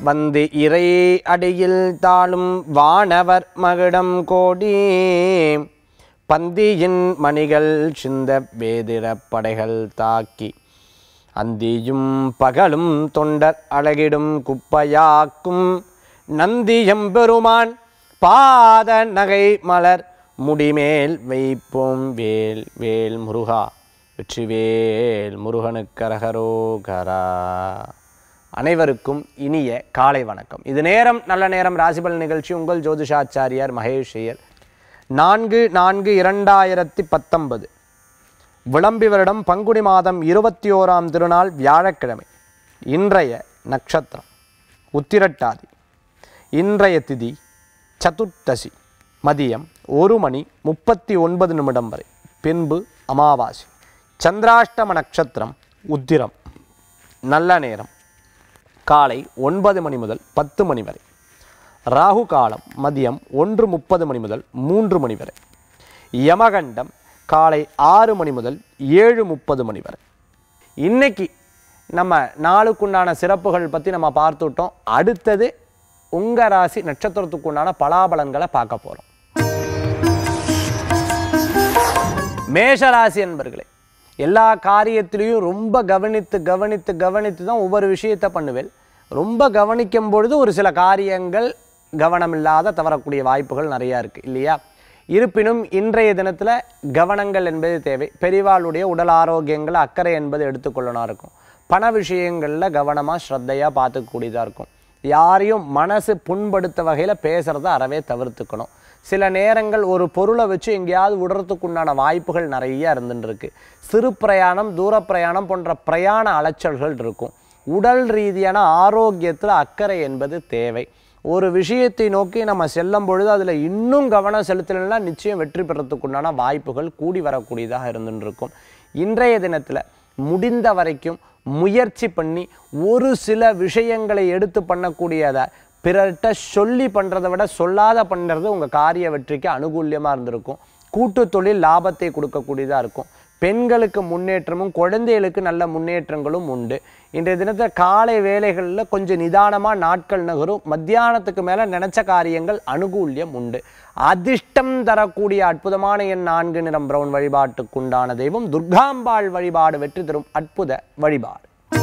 வந்து இறை அடியில் தாழும் வானவர் மகிடம் கோடி பந்தியின் மணிகள் சிந்த வேதிர படைகள் தாக்கி அந்தியும் பகலும் தொண்டர் அழகிடும் குப்பையாக்கும் நந்தியம் பெருமான் பாத நகை மலர் முடிமேல் வைப்போம் வேல் வேல் முருகா வெற்றிவேல் முருகனுக்கரகரோகரா அனைவருக்கும் இனிய காலை வணக்கம் இது நேரம் நல்ல நேரம் ராசிபல் நிகழ்ச்சி உங்கள் ஜோதிஷாச்சாரியார் மகேஷ் ஐயர் நான்கு நான்கு இரண்டாயிரத்தி பத்தொன்பது விளம்பி வருடம் பங்குனி மாதம் இருபத்தி ஓராம் திருநாள் வியாழக்கிழமை இன்றைய நட்சத்திரம் உத்திரட்டாதி இன்றைய திதி சதுர்த்தசி மதியம் ஒரு மணி முப்பத்தி ஒன்பது நிமிடம் வரை பின்பு அமாவாசை சந்திராஷ்டம நட்சத்திரம் உத்திரம் நல்ல நேரம் காலை ஒன்பது மணி முதல் பத்து மணி வரை ராகு காலம் மதியம் ஒன்று முப்பது மணி முதல் மூன்று மணி வரை யமகண்டம் காலை ஆறு மணி முதல் ஏழு முப்பது மணி வரை இன்னைக்கு நம்ம நாளுக்குண்டான சிறப்புகள் பற்றி நம்ம பார்த்துட்டோம் அடுத்தது உங்கள் ராசி நட்சத்திரத்துக்குண்டான பலாபலன்களை பார்க்க போகிறோம் மேஷராசி என்பர்களே எல்லா காரியத்திலையும் ரொம்ப கவனித்து கவனித்து கவனித்து தான் ஒவ்வொரு விஷயத்தை பண்ணுவேன் ரொம்ப கவனிக்கும் பொழுது ஒரு சில காரியங்கள் கவனமில்லாத தவறக்கூடிய வாய்ப்புகள் நிறையா இருக்குது இல்லையா இருப்பினும் இன்றைய தினத்தில் கவனங்கள் என்பது தேவை பெரிவாளுடைய உடல் ஆரோக்கியங்கள் அக்கறை என்பது எடுத்துக்கொள்ளணும் இருக்கும் பண விஷயங்களில் கவனமாக ஸ்ரத்தையாக பார்த்துக்கூடியதாக இருக்கும் யாரையும் மனசு புண்படுத்த வகையில் பேசுகிறத அறவே தவிர்த்துக்கணும் சில நேரங்கள் ஒரு பொருளை வச்சு எங்கேயாவது விடுறதுக்குண்டான வாய்ப்புகள் நிறைய இருந்துட்டு இருக்கு சிறு பிரயாணம் தூர பிரயாணம் போன்ற பிரயாண அலைச்சல்கள் இருக்கும் உடல் ரீதியான ஆரோக்கியத்தில் அக்கறை என்பது தேவை ஒரு விஷயத்தை நோக்கி நம்ம செல்லும் பொழுது அதில் இன்னும் கவனம் செலுத்தலைன்னா நிச்சயம் வெற்றி பெறத்துக்குண்டான வாய்ப்புகள் கூடி வரக்கூடியதாக இருந்துட்டு இருக்கும் இன்றைய தினத்தில் முடிந்த வரைக்கும் முயற்சி பண்ணி ஒரு சில விஷயங்களை எடுத்து பண்ணக்கூடியதை பிறர்கிட்ட சொல்லி பண்ணுறதை விட சொல்லாத பண்ணுறது உங்கள் காரிய வெற்றிக்கு அனுகூல்யமாக இருந்திருக்கும் கூட்டு தொழில் லாபத்தை கொடுக்கக்கூடியதாக இருக்கும் பெண்களுக்கு முன்னேற்றமும் குழந்தைகளுக்கு நல்ல முன்னேற்றங்களும் உண்டு இன்றைய தினத்தில் காலை வேலைகளில் கொஞ்சம் நிதானமாக நாட்கள் நகரும் மத்தியானத்துக்கு மேலே நினச்ச காரியங்கள் அனுகூல்யம் உண்டு அதிர்ஷ்டம் தரக்கூடிய அற்புதமான எண் நான்கு நிறம் பிரவுன் வழிபாட்டுக்குண்டான தெய்வம் துர்காம்பாள் வழிபாடு வெற்றி தரும் அற்புத வழிபாடு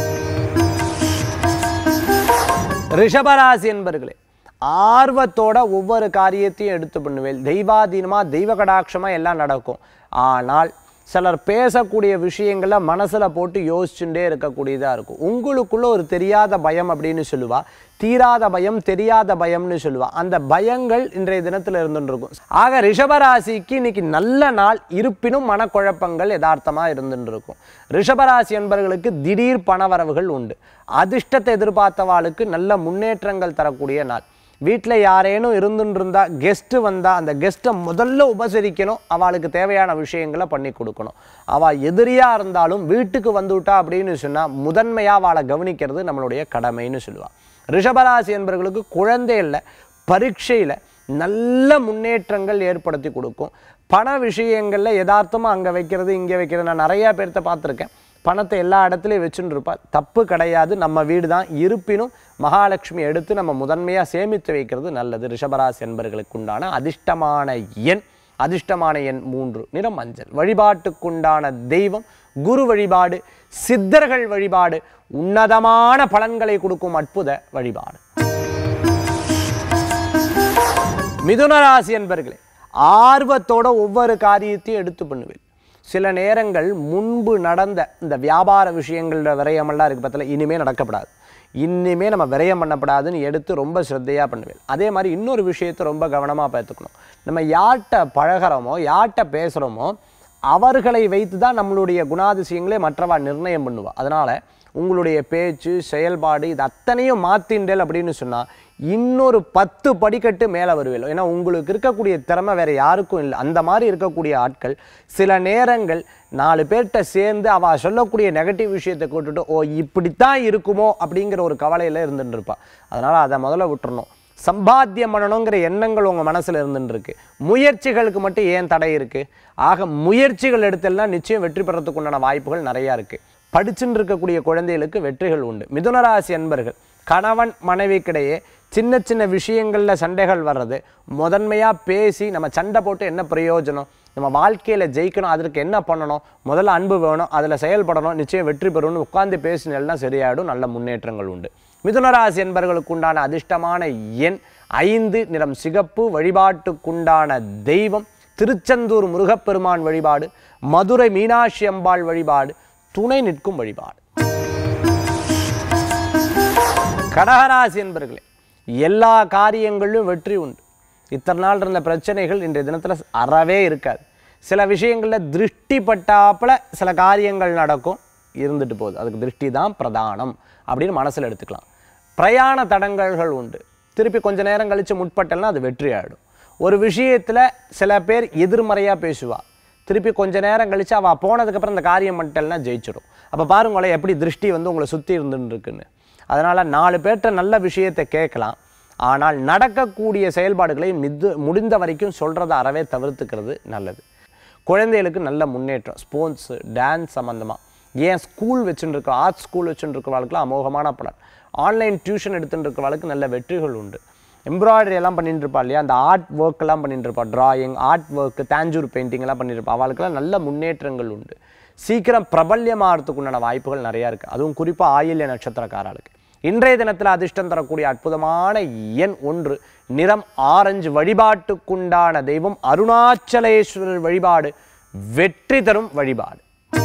ரிஷபராசி என்பர்களே ஆர்வத்தோட ஒவ்வொரு காரியத்தையும் எடுத்து பண்ணுவேன் தெய்வாதீனமாக தெய்வ கடாட்சமாக எல்லாம் நடக்கும் ஆனால் சிலர் பேசக்கூடிய விஷயங்களை மனசில் போட்டு யோசிச்சுட்டே இருக்கக்கூடியதாக இருக்கும் உங்களுக்குள்ள ஒரு தெரியாத பயம் அப்படின்னு சொல்லுவா தீராத பயம் தெரியாத பயம்னு சொல்லுவா அந்த பயங்கள் இன்றைய தினத்தில் இருந்துட்டு இருக்கும் ஆக ரிஷபராசிக்கு இன்னைக்கு நல்ல நாள் இருப்பினும் மனக்குழப்பங்கள் யதார்த்தமாக இருந்துட்டு இருக்கும் ரிஷபராசி என்பவர்களுக்கு திடீர் பணவரவுகள் உண்டு அதிர்ஷ்டத்தை எதிர்பார்த்தவாளுக்கு நல்ல முன்னேற்றங்கள் தரக்கூடிய நாள் வீட்டில் யாரேனும் இருந்துட்டு இருந்தா கெஸ்ட்டு வந்தால் அந்த கெஸ்ட்டை முதல்ல உபசரிக்கணும் அவளுக்கு தேவையான விஷயங்களை பண்ணி கொடுக்கணும் அவள் எதிரியாக இருந்தாலும் வீட்டுக்கு வந்துவிட்டா அப்படின்னு சொன்னால் முதன்மையாக அவளை கவனிக்கிறது நம்மளுடைய கடமைன்னு சொல்லுவாள் ரிஷபராசி என்பவர்களுக்கு குழந்தைகளில் பரீட்சையில் நல்ல முன்னேற்றங்கள் ஏற்படுத்தி கொடுக்கும் பண விஷயங்களில் யதார்த்தமாக அங்கே வைக்கிறது இங்கே வைக்கிறது நான் நிறையா பேர்த்த பார்த்துருக்கேன் பணத்தை எல்லா இடத்துலையும் வச்சுட்டு இருப்பா தப்பு கிடையாது நம்ம வீடு தான் இருப்பினும் மகாலட்சுமி எடுத்து நம்ம முதன்மையாக சேமித்து வைக்கிறது நல்லது ரிஷபராசி என்பர்களுக்கு உண்டான அதிர்ஷ்டமான எண் அதிர்ஷ்டமான எண் மூன்று நிறம் மஞ்சள் வழிபாட்டுக்குண்டான தெய்வம் குரு வழிபாடு சித்தர்கள் வழிபாடு உன்னதமான பலன்களை கொடுக்கும் அற்புத வழிபாடு மிதுனராசி என்பர்களே ஆர்வத்தோட ஒவ்வொரு காரியத்தையும் எடுத்து பண்ணுவேன் சில நேரங்கள் முன்பு நடந்த இந்த வியாபார விஷயங்களோட விரயமெல்லாம் இருக்குது பத்தில இனிமே நடக்கப்படாது இனிமே நம்ம விரயம் பண்ணப்படாதுன்னு எடுத்து ரொம்ப ஸ்ரத்தையாக பண்ணுவேன் அதே மாதிரி இன்னொரு விஷயத்தை ரொம்ப கவனமாக பார்த்துக்கணும் நம்ம யார்கிட்ட பழகிறோமோ யார்கிட்ட பேசுகிறோமோ அவர்களை வைத்து தான் நம்மளுடைய குணாதிசயங்களே மற்றவா நிர்ணயம் பண்ணுவா அதனால் உங்களுடைய பேச்சு செயல்பாடு இது அத்தனையும் மாற்றிண்டல் அப்படின்னு சொன்னால் இன்னொரு பத்து படிக்கட்டு மேலே வருவேன் ஏன்னா உங்களுக்கு இருக்கக்கூடிய திறமை வேறு யாருக்கும் இல்லை அந்த மாதிரி இருக்கக்கூடிய ஆட்கள் சில நேரங்கள் நாலு பேர்கிட்ட சேர்ந்து அவள் சொல்லக்கூடிய நெகட்டிவ் விஷயத்தை கூட்டுட்டு ஓ இப்படித்தான் இருக்குமோ அப்படிங்கிற ஒரு கவலையில் இருந்துட்டு இருப்பா அதனால் அதை முதல்ல விட்டுறணும் சம்பாத்தியம் பண்ணணுங்கிற எண்ணங்கள் உங்கள் மனசில் இருந்துட்டு இருக்கு முயற்சிகளுக்கு மட்டும் ஏன் தடை இருக்குது ஆக முயற்சிகள் எடுத்தெல்லாம் நிச்சயம் வெற்றி பெறத்துக்கு உண்டான வாய்ப்புகள் நிறையா இருக்குது படிச்சுட்டு இருக்கக்கூடிய குழந்தைகளுக்கு வெற்றிகள் உண்டு மிதுனராசி அன்பர்கள் கணவன் மனைவிக்கிடையே சின்ன சின்ன விஷயங்களில் சண்டைகள் வர்றது முதன்மையாக பேசி நம்ம சண்டை போட்டு என்ன பிரயோஜனம் நம்ம வாழ்க்கையில் ஜெயிக்கணும் அதற்கு என்ன பண்ணணும் முதல்ல அன்பு வேணும் அதில் செயல்படணும் நிச்சயம் வெற்றி பெறணும்னு உட்கார்ந்து பேசினா சரியாயிடும் நல்ல முன்னேற்றங்கள் உண்டு மிதுனராசி என்பவர்களுக்கு உண்டான அதிர்ஷ்டமான எண் ஐந்து நிறம் சிகப்பு வழிபாட்டுக்குண்டான தெய்வம் திருச்செந்தூர் முருகப்பெருமான் வழிபாடு மதுரை மீனாட்சி அம்பாள் வழிபாடு துணை நிற்கும் வழிபாடு கடகராசி என்பர்களே எல்லா காரியங்களிலும் வெற்றி உண்டு இத்தனை நாள் இருந்த பிரச்சனைகள் இன்றைய தினத்தில் அறவே இருக்காது சில விஷயங்களில் திருஷ்டி பட்டாப்புல சில காரியங்கள் நடக்கும் இருந்துட்டு போகுது அதுக்கு திருஷ்டி தான் பிரதானம் அப்படின்னு மனசில் எடுத்துக்கலாம் பிரயாண தடங்கல்கள் உண்டு திருப்பி கொஞ்ச நேரம் கழித்து முற்பட்டல்னா அது வெற்றி ஆகிடும் ஒரு விஷயத்தில் சில பேர் எதிர்மறையாக பேசுவா திருப்பி கொஞ்ச நேரம் கழித்து அவள் போனதுக்கப்புறம் இந்த காரியம் பண்ணிட்டேன்னா ஜெயிச்சிடும் அப்போ பாருங்களேன் எப்படி திருஷ்டி வந்து உங்களை சுற்றி இருந்துன்னு இருக்குன்னு அதனால் நாலு பேர்கிட்ட நல்ல விஷயத்தை கேட்கலாம் ஆனால் நடக்கக்கூடிய செயல்பாடுகளை மிது முடிந்த வரைக்கும் சொல்கிறத அறவே தவிர்த்துக்கிறது நல்லது குழந்தைகளுக்கு நல்ல முன்னேற்றம் ஸ்போர்ட்ஸு டான்ஸ் சம்மந்தமாக ஏன் ஸ்கூல் வச்சுட்டு இருக்க ஆர்ட் ஸ்கூல் வச்சுட்டு இருக்கிறவளுக்குலாம் அமோகமான பலன் ஆன்லைன் டியூஷன் எடுத்துட்டு இருக்கிறவளுக்கு நல்ல வெற்றிகள் உண்டு எம்ப்ராய்டரி எல்லாம் பண்ணிட்டு இருப்பா இல்லையா அந்த ஆர்ட் ஒர்க் எல்லாம் பண்ணிட்டு இருப்பா drawing art work Tanjore painting எல்லாம் பண்ணிட்டு இருப்பா அவளுக்கெல்லாம் நல்ல முன்னேற்றங்கள் உண்டு சீக்கிரம் பிரபல்யமாகறதுக்கு உண்டான வாய்ப்புகள் நிறையா இருக்குது அதுவும் குறிப்பாக ஆயில்ய நட்சத்திரக்காரர்களுக்கு இன்றைய தினத்தில் அதிர்ஷ்டம் தரக்கூடிய அற்புதமான எண் ஒன்று நிறம் ஆரஞ்சு வழிபாட்டுக்குண்டான தெய்வம் அருணாச்சலேஸ்வரர் வழிபாடு வெற்றி தரும் வழிபாடு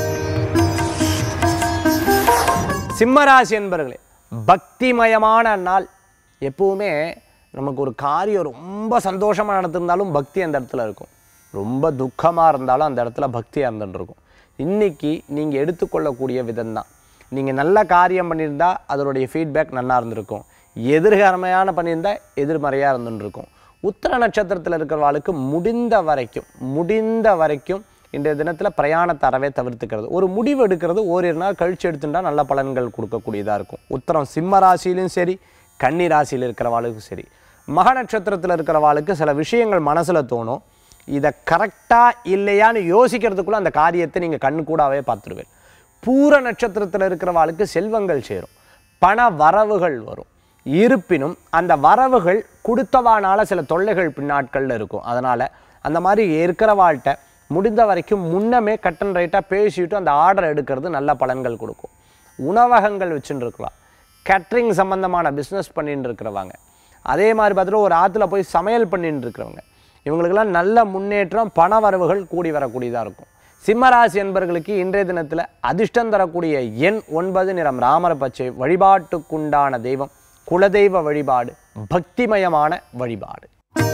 சிம்மராசி என்பர்களே பக்திமயமான நாள் எப்பவுமே நமக்கு ஒரு காரியம் ரொம்ப சந்தோஷமாக நடத்திருந்தாலும் பக்தி அந்த இடத்துல இருக்கும் ரொம்ப துக்கமாக இருந்தாலும் அந்த இடத்துல பக்தியாக இருந்துட்டு இருக்கும் இன்னைக்கு நீங்கள் எடுத்துக்கொள்ளக்கூடிய விதம் தான் நீங்கள் நல்ல காரியம் பண்ணியிருந்தா அதனுடைய ஃபீட்பேக் நல்லா இருந்திருக்கும் எதிர்கரமையான பண்ணியிருந்தா எதிர்மறையாக இருந்துட்டு இருக்கும் உத்தர நட்சத்திரத்தில் இருக்கிறவாளுக்கு முடிந்த வரைக்கும் முடிந்த வரைக்கும் இன்றைய தினத்தில் பிரயாணத்தை அறவே தவிர்த்துக்கிறது ஒரு முடிவு எடுக்கிறது ஓரிரு நாள் கழிச்சு எடுத்துட்டா நல்ல பலன்கள் கொடுக்கக்கூடியதாக இருக்கும் உத்தரம் சிம்ம ராசியிலும் சரி கன்னி ராசியில் இருக்கிறவாளுக்கும் சரி மக நட்சத்திரத்தில் இருக்கிறவாளுக்கு சில விஷயங்கள் மனசில் தோணும் இதை கரெக்டாக இல்லையான்னு யோசிக்கிறதுக்குள்ள அந்த காரியத்தை நீங்கள் கண்ணு கூடாவே பார்த்துருவேன் பூர நட்சத்திரத்தில் இருக்கிறவாளுக்கு செல்வங்கள் சேரும் பண வரவுகள் வரும் இருப்பினும் அந்த வரவுகள் கொடுத்தவானால சில தொல்லைகள் பின்னாட்களில் இருக்கும் அதனால் அந்த மாதிரி இருக்கிறவாள்கிட்ட முடிந்த வரைக்கும் முன்னமே கட் அண்ட் ரைட்டாக பேசிட்டு அந்த ஆர்டர் எடுக்கிறது நல்ல பலன்கள் கொடுக்கும் உணவகங்கள் வச்சுட்டு இருக்கலாம் கேட்ரிங் சம்மந்தமான பிஸ்னஸ் பண்ணிட்டு இருக்கிறவங்க அதே மாதிரி பார்த்துட்டு ஒரு ஆற்றுல போய் சமையல் பண்ணிட்டு இருக்கிறவங்க இவங்களுக்கெல்லாம் நல்ல முன்னேற்றம் பண வரவுகள் கூடி வரக்கூடியதாக இருக்கும் சிம்மராசி என்பர்களுக்கு இன்றைய தினத்தில் அதிர்ஷ்டம் தரக்கூடிய எண் ஒன்பது நிறம் ராமர பச்சை வழிபாட்டுக்குண்டான தெய்வம் குலதெய்வ வழிபாடு பக்திமயமான வழிபாடு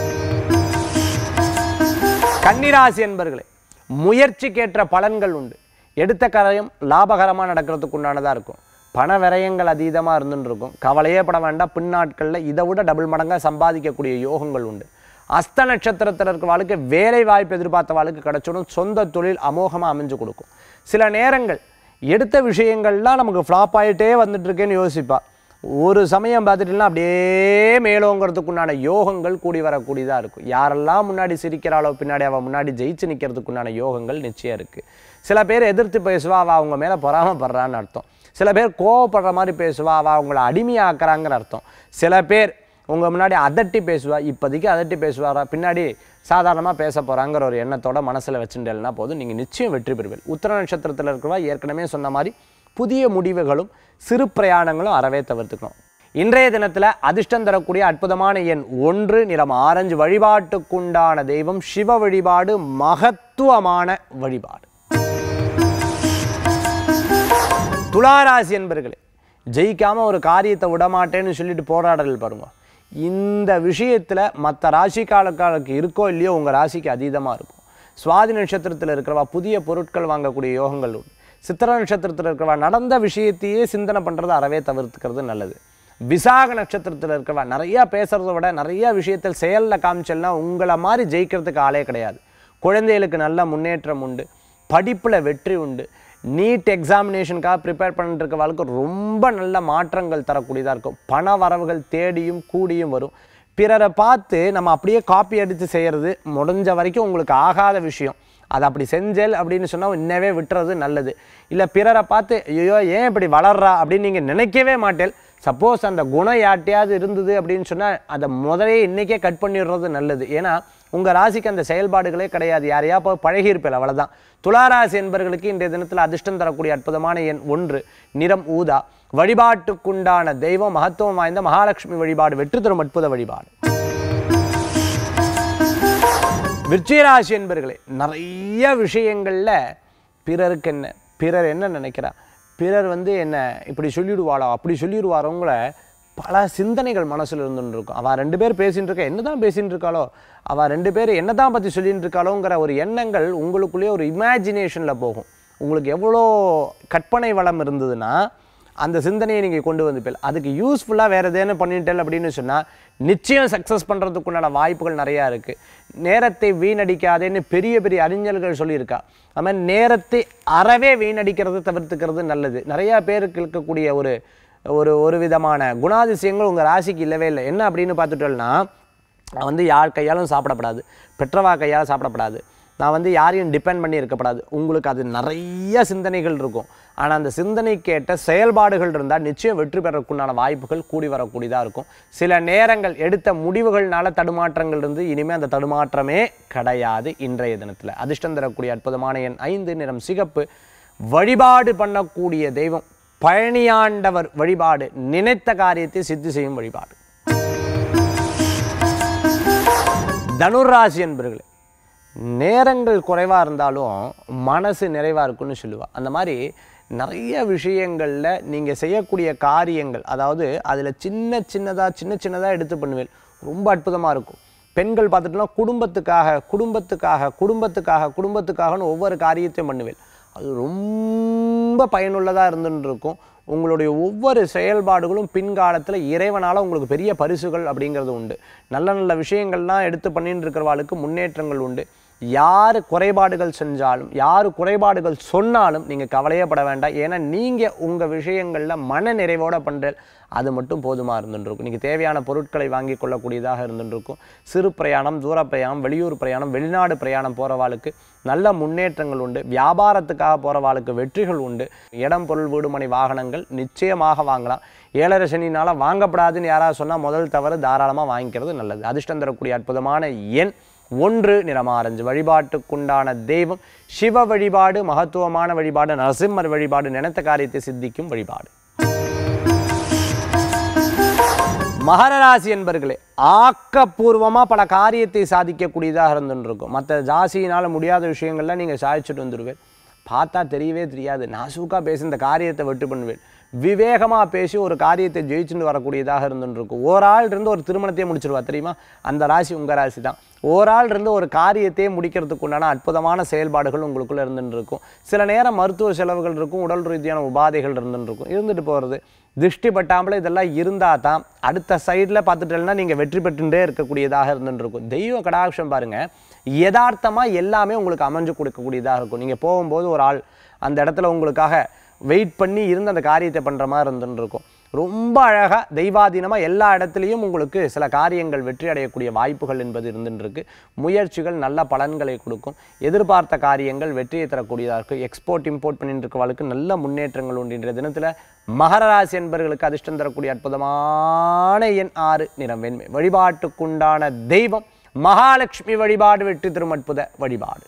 கன்னிராசி என்பர்களே முயற்சிக்கேற்ற பலன்கள் உண்டு எடுத்த காரியம் லாபகரமாக நடக்கிறதுக்கு உண்டானதாக இருக்கும் பண விரயங்கள் அதீதமாக இருந்துன்னு இருக்கும் கவலையே பட வேண்டாம் பின்னாட்களில் இதை விட டபுள் மடங்காக சம்பாதிக்கக்கூடிய யோகங்கள் உண்டு அஸ்த நட்சத்திரத்தில் இருக்க வாழ்க்கை வேலை வாய்ப்பு எதிர்பார்த்த வாழ்க்கை கிடச்சிடும் சொந்த தொழில் அமோகமாக அமைஞ்சு கொடுக்கும் சில நேரங்கள் எடுத்த விஷயங்கள்லாம் நமக்கு ஃப்ளாப் ஆகிட்டே வந்துட்டு இருக்கேன்னு யோசிப்பா ஒரு சமயம் பார்த்துட்டுலாம் அப்படியே மேலோங்கிறதுக்குண்டான யோகங்கள் கூடி வரக்கூடியதாக இருக்கும் யாரெல்லாம் முன்னாடி சிரிக்கிறாளோ பின்னாடி அவள் முன்னாடி ஜெயிச்சு நிற்கிறதுக்குண்டான யோகங்கள் நிச்சயம் இருக்குது சில பேர் எதிர்த்து பேசுவா அவள் அவங்க மேலே பொறாமப்படுறான்னு அர்த்தம் சில பேர் கோவப்படுற மாதிரி பேசுவா அவள் அவங்கள அடிமையாக்குறாங்கிற அர்த்தம் சில பேர் உங்கள் முன்னாடி அதட்டி பேசுவா இப்போதைக்கு அதட்டி பேசுவாரா பின்னாடி சாதாரணமாக பேச போகிறாங்கிற ஒரு எண்ணத்தோட மனசில் வச்சுட்டேன்னா போதும் நீங்கள் நிச்சயம் வெற்றி பெறுவீர்கள் உத்தர நட்சத்திரத்தில் இருக்கிறவா ஏற்கனவே சொன்ன மாதிரி புதிய முடிவுகளும் சிறு பிரயாணங்களும் அறவே தவிர்த்துக்கணும் இன்றைய தினத்தில் அதிர்ஷ்டம் தரக்கூடிய அற்புதமான எண் ஒன்று நிறம் ஆரஞ்சு வழிபாட்டுக்குண்டான தெய்வம் சிவ வழிபாடு மகத்துவமான வழிபாடு துளாராசி என்பர்களே ஜெயிக்காம ஒரு காரியத்தை விடமாட்டேன்னு சொல்லிட்டு போராடல் பாருங்க இந்த விஷயத்தில் மற்ற ராசிக்காரர்களுக்கு இருக்கோ இல்லையோ உங்கள் ராசிக்கு அதீதமாக இருக்கும் சுவாதி நட்சத்திரத்தில் இருக்கிறவா புதிய பொருட்கள் வாங்கக்கூடிய யோகங்கள் உண்டு சித்திர நட்சத்திரத்தில் இருக்கிறவா நடந்த விஷயத்தையே சிந்தனை பண்ணுறது அறவே தவிர்த்துக்கிறது நல்லது விசாக நட்சத்திரத்தில் இருக்கிறவா நிறையா பேசுகிறத விட நிறைய விஷயத்தில் செயலில் காமிச்சல்னா உங்களை மாதிரி ஜெயிக்கிறதுக்கு ஆளே கிடையாது குழந்தைகளுக்கு நல்ல முன்னேற்றம் உண்டு படிப்பில் வெற்றி உண்டு நீட் எக்ஸாமினேஷனுக்காக ப்ரிப்பேர் பண்ணிட்டு இருக்க வாழ்க்கை ரொம்ப நல்ல மாற்றங்கள் தரக்கூடியதாக இருக்கும் பண வரவுகள் தேடியும் கூடியும் வரும் பிறரை பார்த்து நம்ம அப்படியே காப்பி அடித்து செய்கிறது முடிஞ்ச வரைக்கும் உங்களுக்கு ஆகாத விஷயம் அதை அப்படி செஞ்சல் அப்படின்னு சொன்னால் இன்னவே விட்டுறது நல்லது இல்லை பிறரை பார்த்து ஐயோ ஏன் இப்படி வளர்றா அப்படின்னு நீங்கள் நினைக்கவே மாட்டேன் சப்போஸ் அந்த குணம் யார்ட்டையாவது இருந்தது அப்படின்னு சொன்னால் அதை முதலே இன்றைக்கே கட் பண்ணிடுறது நல்லது ஏன்னா உங்கள் ராசிக்கு அந்த செயல்பாடுகளே கிடையாது யாரையா போய் பழகியிருப்பில் அவ்வளோதான் துளாராசி என்பவர்களுக்கு இன்றைய தினத்தில் அதிர்ஷ்டம் தரக்கூடிய அற்புதமான எண் ஒன்று நிறம் ஊதா வழிபாட்டுக்குண்டான தெய்வம் மகத்துவம் வாய்ந்த மகாலட்சுமி வழிபாடு வெற்றி தரும் அற்புத வழிபாடு விருச்சிகராசி என்பர்களே நிறைய விஷயங்களில் பிறருக்கு என்ன பிறர் என்ன நினைக்கிறா பிறர் வந்து என்ன இப்படி சொல்லிடுவாளோ அப்படி சொல்லிடுவாரோங்கள பல சிந்தனைகள் மனசில் இருந்துன்னு இருக்கும் அவள் ரெண்டு பேர் பேசின்னு இருக்கா என்ன தான் பேசின்னு இருக்காளோ அவள் ரெண்டு பேர் என்ன தான் பற்றி சொல்லின்னு இருக்காளோங்கிற ஒரு எண்ணங்கள் உங்களுக்குள்ளேயே ஒரு இமேஜினேஷனில் போகும் உங்களுக்கு எவ்வளோ கற்பனை வளம் இருந்ததுன்னா அந்த சிந்தனையை நீங்கள் கொண்டு வந்துப்பீங்க அதுக்கு யூஸ்ஃபுல்லாக வேறு எதேன்னு பண்ணிட்டேன் அப்படின்னு சொன்னால் நிச்சயம் சக்ஸஸ் பண்ணுறதுக்குண்டான வாய்ப்புகள் நிறையா இருக்குது நேரத்தை வீணடிக்காதேன்னு பெரிய பெரிய அறிஞர்கள் சொல்லியிருக்கா அது மாதிரி நேரத்தை அறவே வீணடிக்கிறது தவிர்த்துக்கிறது நல்லது நிறையா பேருக்கு இருக்கக்கூடிய ஒரு ஒரு ஒரு விதமான குணாதிசயங்கள் உங்கள் ராசிக்கு இல்லவே இல்லை என்ன அப்படின்னு பார்த்துட்டோம்னா நான் வந்து யார் கையாலும் சாப்பிடப்படாது பெற்றவா கையால் சாப்பிடப்படாது நான் வந்து யாரையும் டிபெண்ட் பண்ணி இருக்கப்படாது உங்களுக்கு அது நிறைய சிந்தனைகள் இருக்கும் ஆனால் அந்த சிந்தனைக்கேற்ற செயல்பாடுகள் இருந்தால் நிச்சயம் வெற்றி பெறக்குண்டான வாய்ப்புகள் கூடி வரக்கூடியதாக இருக்கும் சில நேரங்கள் எடுத்த முடிவுகள்னால தடுமாற்றங்கள் இருந்து இனிமேல் அந்த தடுமாற்றமே கிடையாது இன்றைய தினத்தில் அதிர்ஷ்டம் தரக்கூடிய அற்புதமான எண் ஐந்து நிறம் சிகப்பு வழிபாடு பண்ணக்கூடிய தெய்வம் பழனியாண்டவர் வழிபாடு நினைத்த காரியத்தை சித்தி செய்யும் வழிபாடு தனுராசி என்பர்களே நேரங்கள் குறைவாக இருந்தாலும் மனசு நிறைவாக இருக்குன்னு சொல்லுவாள் அந்த மாதிரி நிறைய விஷயங்களில் நீங்கள் செய்யக்கூடிய காரியங்கள் அதாவது அதில் சின்ன சின்னதாக சின்ன சின்னதாக எடுத்து பண்ணுவேன் ரொம்ப அற்புதமாக இருக்கும் பெண்கள் பார்த்துட்டோம்னா குடும்பத்துக்காக குடும்பத்துக்காக குடும்பத்துக்காக குடும்பத்துக்காகன்னு ஒவ்வொரு காரியத்தையும் பண்ணுவேன் அது ரொம்ப பயனுள்ளதாக இருந்துன்னு இருக்கும் உங்களுடைய ஒவ்வொரு செயல்பாடுகளும் பின்காலத்தில் இறைவனால் உங்களுக்கு பெரிய பரிசுகள் அப்படிங்கிறது உண்டு நல்ல நல்ல விஷயங்கள்லாம் எடுத்து பண்ணிட்டு இருக்கிறவாளுக்கு முன்னேற்றங்கள் உண்டு யார் குறைபாடுகள் செஞ்சாலும் யார் குறைபாடுகள் சொன்னாலும் நீங்கள் கவலையப்பட வேண்டாம் ஏன்னா நீங்கள் உங்கள் விஷயங்களில் மன நிறைவோட பண்ணுற அது மட்டும் போதுமாக இருந்துருக்கும் நீங்கள் தேவையான பொருட்களை வாங்கி கொள்ளக்கூடியதாக இருந்துருக்கும் சிறு பிரயாணம் தூர பிரயாணம் வெளியூர் பிரயாணம் வெளிநாடு பிரயாணம் போகிறவாளுக்கு நல்ல முன்னேற்றங்கள் உண்டு வியாபாரத்துக்காக போகிறவாளுக்கு வெற்றிகள் உண்டு இடம் பொருள் வீடுமனை வாகனங்கள் நிச்சயமாக வாங்கலாம் ஏழரை சனினால் வாங்கப்படாதுன்னு யாராவது சொன்னால் முதல் தவறு தாராளமாக வாங்கிக்கிறது நல்லது அதிர்ஷ்டம் தரக்கூடிய அற்புதமான எண் ஒன்று நிறமாரஞ்சு வழிபாட்டுக்குண்டான தெய்வம் சிவ வழிபாடு மகத்துவமான வழிபாடு நரசிம்மர் வழிபாடு நினைத்த காரியத்தை சித்திக்கும் வழிபாடு மகர ராசி என்பர்களே ஆக்கப்பூர்வமாக பல காரியத்தை சாதிக்கக்கூடியதாக இருந்துன்னு இருக்கும் மற்ற ஜாசியினால் முடியாத விஷயங்கள்லாம் நீங்கள் சாதிச்சுட்டு வந்துடுவேன் பார்த்தா தெரியவே தெரியாது நாசூக்காக பேசி இந்த காரியத்தை வெட்டு பண்ணுவேன் விவேகமாக பேசி ஒரு காரியத்தை ஜெயிச்சுட்டு வரக்கூடியதாக இருந்துன்னு இருக்கும் ஒரு ஆள் இருந்து ஒரு திருமணத்தையே முடிச்சிருவா தெரியுமா அந்த ராசி உங்கள் ராசி தான் ஒரு ஆள் இருந்து ஒரு காரியத்தையே முடிக்கிறதுக்கு உண்டான அற்புதமான செயல்பாடுகள் உங்களுக்குள்ளே இருந்துட்டு இருக்கும் சில நேரம் மருத்துவ செலவுகள் இருக்கும் உடல் ரீதியான உபாதைகள் இருந்துட்டு இருக்கும் இருந்துட்டு போகிறது திருஷ்டி பட்டாமல் இதெல்லாம் இருந்தால் தான் அடுத்த சைடில் பார்த்துட்டேன்னா நீங்கள் வெற்றி பெற்றுட்டே இருக்கக்கூடியதாக இருந்துட்டு இருக்கும் தெய்வ கடாட்சம் பாருங்கள் யதார்த்தமாக எல்லாமே உங்களுக்கு அமைஞ்சு கொடுக்கக்கூடியதாக இருக்கும் நீங்கள் போகும்போது ஒரு ஆள் அந்த இடத்துல உங்களுக்காக வெயிட் பண்ணி இருந்து அந்த காரியத்தை பண்ணுற மாதிரி இருந்துன்னு இருக்கும் ரொம்ப அழகாக தெய்வாதீனமாக எல்லா இடத்துலையும் உங்களுக்கு சில காரியங்கள் வெற்றி அடையக்கூடிய வாய்ப்புகள் என்பது இருந்துட்டு இருக்கு முயற்சிகள் நல்ல பலன்களை கொடுக்கும் எதிர்பார்த்த காரியங்கள் வெற்றியை தரக்கூடியதாக இருக்கும் எக்ஸ்போர்ட் இம்போர்ட் பண்ணிட்டு இருக்கவளுக்கு நல்ல முன்னேற்றங்கள் உண்டு இன்றைய தினத்தில் மகர ராசி என்பவர்களுக்கு அதிர்ஷ்டம் தரக்கூடிய அற்புதமான எண் ஆறு நிறம் வெண்மை வழிபாட்டுக்குண்டான தெய்வம் மகாலட்சுமி வழிபாடு வெற்றி தரும் அற்புத வழிபாடு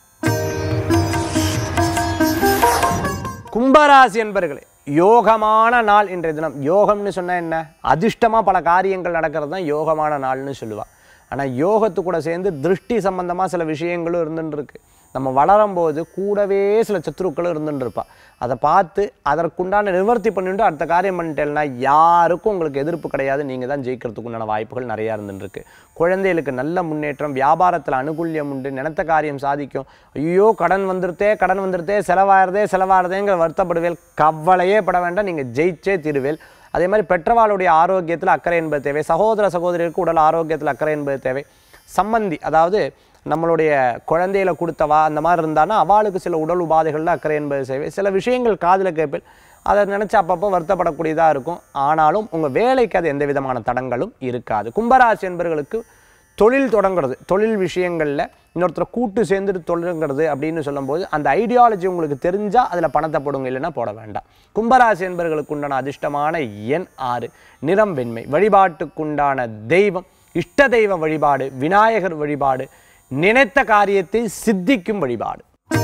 கும்பராசி என்பர்களே யோகமான நாள் இன்றைய தினம் யோகம்னு சொன்னா என்ன அதிர்ஷ்டமாக பல காரியங்கள் நடக்கிறது தான் யோகமான நாள்னு சொல்லுவாள் ஆனால் யோகத்து கூட சேர்ந்து திருஷ்டி சம்பந்தமாக சில விஷயங்களும் இருந்துட்டு இருக்கு நம்ம வளரும்போது கூடவே சில சத்துருக்களும் இருந்துட்டு இருப்பா அதை பார்த்து அதற்குண்டான நிவர்த்தி பண்ணிட்டு அடுத்த காரியம் பண்ணிட்டேன்னா யாருக்கும் உங்களுக்கு எதிர்ப்பு கிடையாது நீங்கள் தான் ஜெயிக்கிறதுக்குண்டான வாய்ப்புகள் நிறையா இருந்துட்டு இருக்கு குழந்தைகளுக்கு நல்ல முன்னேற்றம் வியாபாரத்தில் அனுகூல்யம் உண்டு நினைத்த காரியம் சாதிக்கும் ஐயோ கடன் வந்துருத்தே கடன் வந்துருத்தே செலவாகிறதே செலவாகிறதேங்கிற வருத்தப்படுவேல் கவலையே பட வேண்டாம் நீங்கள் ஜெயிச்சே தீருவேல் அதே மாதிரி பெற்றவாளுடைய ஆரோக்கியத்தில் அக்கறை என்பது தேவை சகோதர சகோதரிகளுக்கு உடல் ஆரோக்கியத்தில் அக்கறை என்பது தேவை சம்பந்தி அதாவது நம்மளுடைய குழந்தையில கொடுத்தவா அந்த மாதிரி இருந்தானா அவளுக்கு சில உடல் உபாதைகளில் அக்கறை என்பது தேவை சில விஷயங்கள் காதில் கேட்பில் அதை நினச்சி அப்பப்போ வருத்தப்படக்கூடியதாக இருக்கும் ஆனாலும் உங்கள் வேலைக்கு அது எந்த விதமான தடங்களும் இருக்காது கும்பராசி என்பவர்களுக்கு தொழில் தொடங்குறது தொழில் விஷயங்களில் இன்னொருத்தரை கூட்டு சேர்ந்துட்டு தொடங்குறது அப்படின்னு சொல்லும்போது அந்த ஐடியாலஜி உங்களுக்கு தெரிஞ்சால் அதில் பணத்தை போடுங்க இல்லைன்னா போட வேண்டாம் கும்பராசி என்பவர்களுக்கு உண்டான அதிர்ஷ்டமான எண் ஆறு நிறம் வெண்மை வழிபாட்டுக்குண்டான தெய்வம் இஷ்ட தெய்வ வழிபாடு விநாயகர் வழிபாடு நினைத்த காரியத்தை சித்திக்கும் வழிபாடு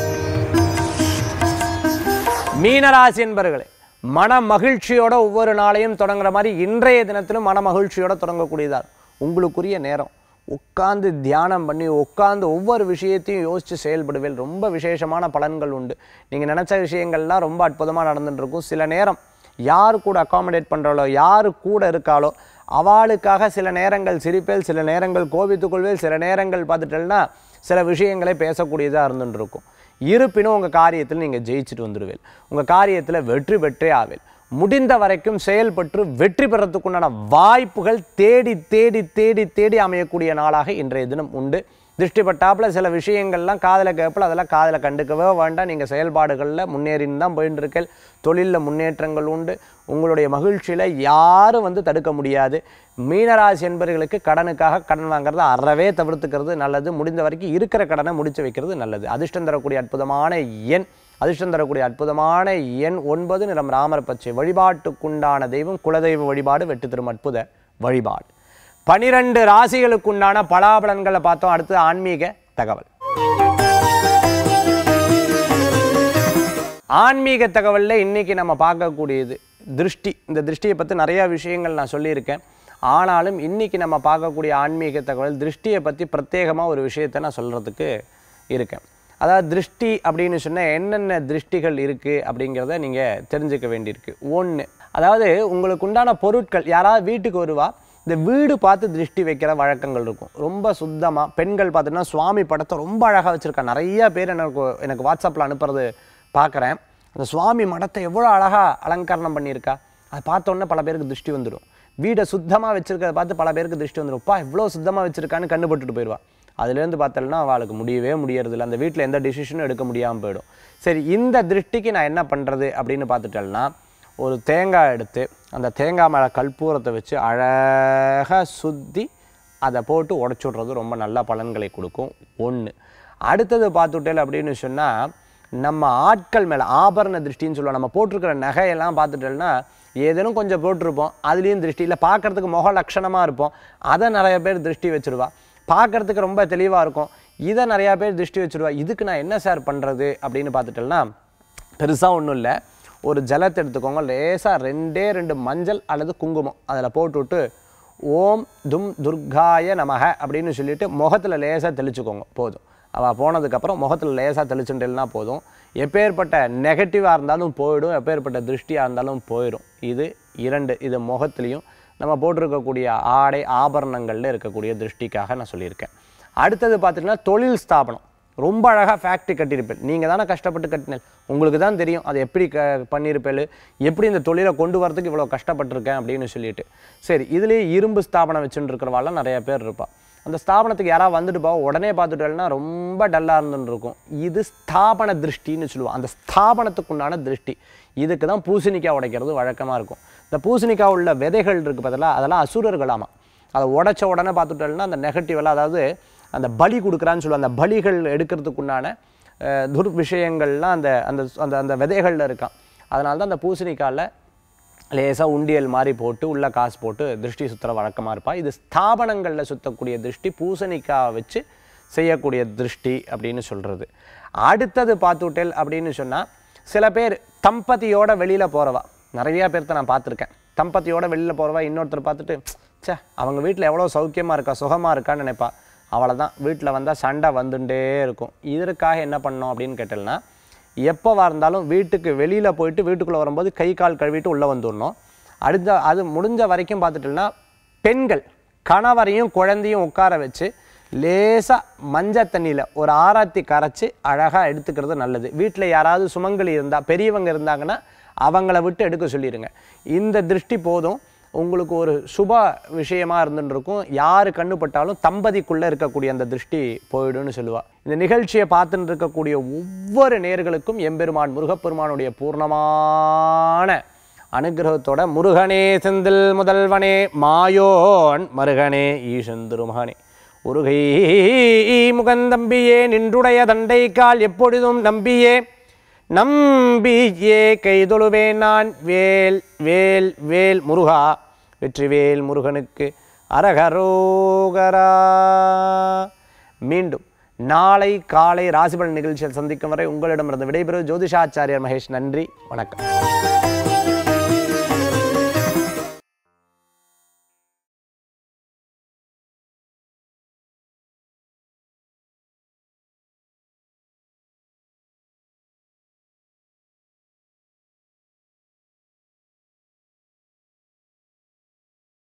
மீனராசி என்பர்களே மன மகிழ்ச்சியோட ஒவ்வொரு நாளையும் தொடங்குற மாதிரி இன்றைய தினத்திலும் மன மகிழ்ச்சியோட தொடங்கக்கூடியதார் உங்களுக்குரிய நேரம் உட்கார்ந்து தியானம் பண்ணி உட்கார்ந்து ஒவ்வொரு விஷயத்தையும் யோசித்து செயல்படுவேல் ரொம்ப விசேஷமான பலன்கள் உண்டு நீங்கள் நினச்ச விஷயங்கள்லாம் ரொம்ப அற்புதமாக நடந்துட்டு இருக்கும் சில நேரம் யார் கூட அகாமடேட் பண்ணுறாளோ யார் கூட இருக்காளோ அவளுக்காக சில நேரங்கள் சிரிப்பேல் சில நேரங்கள் கோபித்துக்கொள்வேல் சில நேரங்கள் பார்த்துட்டேன்னா சில விஷயங்களை பேசக்கூடியதாக இருந்துட்டு இருக்கும் இருப்பினும் உங்கள் காரியத்தில் நீங்கள் ஜெயிச்சுட்டு வந்துடுவேல் உங்கள் காரியத்தில் வெற்றி பெற்றே ஆவேல் முடிந்த வரைக்கும் செயல்பட்டு வெற்றி பெறத்துக்குண்டான வாய்ப்புகள் தேடி தேடி தேடி தேடி அமையக்கூடிய நாளாக இன்றைய தினம் உண்டு திருஷ்டிப்பட்டாப்புல சில விஷயங்கள்லாம் காதில் கேட்பல அதெல்லாம் காதில் கண்டுக்கவே வேண்டாம் நீங்கள் செயல்பாடுகளில் முன்னேறின்னு தான் போயின்னு இருக்கேன் தொழிலில் முன்னேற்றங்கள் உண்டு உங்களுடைய மகிழ்ச்சியில் யாரும் வந்து தடுக்க முடியாது மீனராசி என்பவர்களுக்கு கடனுக்காக கடன் வாங்குறத அறவே தவிர்த்துக்கிறது நல்லது முடிந்த வரைக்கும் இருக்கிற கடனை முடிச்சு வைக்கிறது நல்லது அதிர்ஷ்டம் தரக்கூடிய அற்புதமான எண் அதிர்ஷ்டம் தரக்கூடிய அற்புதமான எண் ஒன்பது நிறம் ராமர் பச்சை வழிபாட்டுக்குண்டான தெய்வம் குலதெய்வ வழிபாடு வெட்டு தரும் அற்புத வழிபாடு பனிரெண்டு ராசிகளுக்குண்டான பலாபலன்களை பார்த்தோம் அடுத்து ஆன்மீக தகவல் ஆன்மீக தகவலில் இன்னைக்கு நம்ம பார்க்கக்கூடியது திருஷ்டி இந்த திருஷ்டியை பற்றி நிறையா விஷயங்கள் நான் சொல்லியிருக்கேன் ஆனாலும் இன்னைக்கு நம்ம பார்க்கக்கூடிய ஆன்மீக தகவல் திருஷ்டியை பற்றி பிரத்யேகமாக ஒரு விஷயத்தை நான் சொல்கிறதுக்கு இருக்கேன் அதாவது திருஷ்டி அப்படின்னு சொன்னால் என்னென்ன திருஷ்டிகள் இருக்குது அப்படிங்கிறத நீங்கள் தெரிஞ்சுக்க வேண்டியிருக்கு ஒன்று அதாவது உங்களுக்கு உண்டான பொருட்கள் யாராவது வீட்டுக்கு வருவா இந்த வீடு பார்த்து திருஷ்டி வைக்கிற வழக்கங்கள் இருக்கும் ரொம்ப சுத்தமாக பெண்கள் பார்த்தீங்கன்னா சுவாமி படத்தை ரொம்ப அழகாக வச்சுருக்காங்க நிறைய பேர் எனக்கு எனக்கு வாட்ஸ்அப்பில் அனுப்புறது பார்க்குறேன் அந்த சுவாமி மடத்தை எவ்வளோ அழகாக அலங்காரணம் பண்ணியிருக்கா அதை பார்த்தோன்னே பல பேருக்கு திருஷ்டி வந்துடும் வீடை சுத்தமாக வச்சுருக்கிறத பார்த்து பல பேருக்கு திருஷ்டி வந்துடும் அப்பா இவ்வளோ சுத்தமாக வச்சுருக்கான்னு கண்டுபட்டுட்டு போயிடுவா அதுலேருந்து பார்த்தோம்னா அவளுக்கு முடியவே முடியறதில்ல அந்த வீட்டில் எந்த டிசிஷனும் எடுக்க முடியாமல் போயிடும் சரி இந்த திருஷ்டிக்கு நான் என்ன பண்ணுறது அப்படின்னு பார்த்துட்டேன்னா ஒரு தேங்காய் எடுத்து அந்த தேங்காய் மேலே கற்பூரத்தை வச்சு அழகாக சுற்றி அதை போட்டு உடச்சி விட்றது ரொம்ப நல்ல பலன்களை கொடுக்கும் ஒன்று அடுத்தது பார்த்துட்டேல் அப்படின்னு சொன்னால் நம்ம ஆட்கள் மேலே ஆபரண திருஷ்டின்னு சொல்லுவோம் நம்ம போட்டிருக்கிற நகையெல்லாம் பார்த்துட்டோம்னா ஏதேனும் கொஞ்சம் போட்டிருப்போம் அதுலேயும் திருஷ்டி இல்லை பார்க்கறதுக்கு முக லட்சணமாக இருப்போம் அதை நிறைய பேர் திருஷ்டி வச்சுருவா பார்க்கறதுக்கு ரொம்ப தெளிவாக இருக்கும் இதை நிறையா பேர் திருஷ்டி வச்சுருவா இதுக்கு நான் என்ன சார் பண்ணுறது அப்படின்னு பார்த்துட்டேன்னா பெருசாக ஒன்றும் இல்லை ஒரு ஜலத்தை எடுத்துக்கோங்க லேசாக ரெண்டே ரெண்டு மஞ்சள் அல்லது குங்குமம் அதில் போட்டுவிட்டு ஓம் தும் துர்காய நமக அப்படின்னு சொல்லிட்டு முகத்தில் லேசாக தெளிச்சுக்கோங்க போதும் அவள் போனதுக்கப்புறம் முகத்தில் லேசாக தெளிச்சுட்டேன்னா போதும் எப்பேற்பட்ட நெகட்டிவாக இருந்தாலும் போயிடும் எப்பேற்பட்ட திருஷ்டியாக இருந்தாலும் போயிடும் இது இரண்டு இது முகத்துலேயும் நம்ம போட்டிருக்கக்கூடிய ஆடை ஆபரணங்களில் இருக்கக்கூடிய திருஷ்டிக்காக நான் சொல்லியிருக்கேன் அடுத்தது பார்த்திங்கன்னா தொழில் ஸ்தாபனம் ரொம்ப அழகாக ஃபேக்ட்ரி கட்டியிருப்பேன் நீங்கள் தானே கஷ்டப்பட்டு கட்டினேன் உங்களுக்கு தான் தெரியும் அதை எப்படி க பண்ணியிருப்பேன் எப்படி இந்த தொழிலை கொண்டு வரதுக்கு இவ்வளோ கஷ்டப்பட்டிருக்கேன் அப்படின்னு சொல்லிட்டு சரி இதுலேயே இரும்பு ஸ்தாபனம் வச்சுட்டு இருக்கிறவாள்லாம் நிறைய பேர் இருப்பா அந்த ஸ்தாபனத்துக்கு யாராவது வந்துட்டு போ உடனே பார்த்துட்டேன்னா ரொம்ப டல்லாக இருந்துன்னு இருக்கும் இது ஸ்தாபன திருஷ்டின்னு சொல்லுவோம் அந்த ஸ்தாபனத்துக்கு உண்டான திருஷ்டி இதுக்கு தான் பூசணிக்காய் உடைக்கிறது வழக்கமாக இருக்கும் இந்த பூசணிக்காய் உள்ள விதைகள் இருக்குது பார்த்தீங்களா அதெல்லாம் அசுரர்களாமா அதை உடைச்ச உடனே பார்த்துட்டோம்னா அந்த நெகட்டிவ் எல்லாம் அதாவது அந்த பலி கொடுக்குறான்னு சொல்லுவாங்க அந்த பலிகள் எடுக்கிறதுக்குண்டான அஹ், துர் விஷயங்கள்லாம் அந்த அந்த அந்த அந்த விதைகளில் இருக்கான் அதனால தான் அந்த பூசணிக்காயில் லேசாக உண்டியல் மாதிரி போட்டு உள்ள காசு போட்டு திருஷ்டி சுற்றுற வழக்கமாக இருப்பா இது ஸ்தாபனங்களில் சுற்றக்கூடிய திருஷ்டி பூசணிக்காய் வச்சு செய்யக்கூடிய திருஷ்டி அப்படின்னு சொல்கிறது அடுத்தது பார்த்துட்டேல் அப்படின்னு சொன்னால் சில பேர் தம்பதியோட வெளியில் போகிறவா நிறையா பேர்த்த நான் பார்த்துருக்கேன் தம்பதியோட வெளியில் போகிறவா இன்னொருத்தர் பார்த்துட்டு ச்சே அவங்க வீட்டில் எவ்வளோ சௌக்கியமாக இருக்கா சுகமாக இருக்கான்னு நினைப்பா அவளை தான் வீட்டில் வந்தால் சண்டை வந்துட்டே இருக்கும் இதற்காக என்ன பண்ணோம் அப்படின்னு கேட்டேன்னா எப்போவா இருந்தாலும் வீட்டுக்கு வெளியில் போயிட்டு வீட்டுக்குள்ளே வரும்போது கை கால் கழுவிட்டு உள்ளே வந்துடணும் அடுத்த அது முடிஞ்ச வரைக்கும் பார்த்துட்டோம்னா பெண்கள் கணவரையும் குழந்தையும் உட்கார வச்சு லேசாக மஞ்சள் தண்ணியில் ஒரு ஆராத்தி கரைச்சி அழகாக எடுத்துக்கிறது நல்லது வீட்டில் யாராவது சுமங்கலி இருந்தால் பெரியவங்க இருந்தாங்கன்னா அவங்கள விட்டு எடுக்க சொல்லிடுங்க இந்த திருஷ்டி போதும் உங்களுக்கு ஒரு சுப விஷயமா இருந்துட்டு இருக்கும் யாரு கண்ணுப்பட்டாலும் தம்பதிக்குள்ளே இருக்கக்கூடிய அந்த திருஷ்டி போயிடும்னு சொல்லுவா இந்த நிகழ்ச்சியை பார்த்துட்டு இருக்கக்கூடிய ஒவ்வொரு நேர்களுக்கும் எம்பெருமான் முருகப்பெருமானுடைய பூர்ணமான அனுகிரகத்தோட முருகனே செந்தில் முதல்வனே மாயோன் மருகனே ஈசன் திருமகனே ஒருகை முகந்தம்பியே நின்றுடைய தண்டை கால் எப்பொழுதும் நம்பியே நம்பியே கைதொழுவேன் நான் வேல் வேல் வேல் முருகா வெற்றிவேல் முருகனுக்கு அரகரோகரா மீண்டும் நாளை காலை ராசிபலன் நிகழ்ச்சியில் சந்திக்கும் வரை உங்களிடமிருந்து விடைபெறும் ஜோதிஷாச்சாரியர் மகேஷ் நன்றி வணக்கம்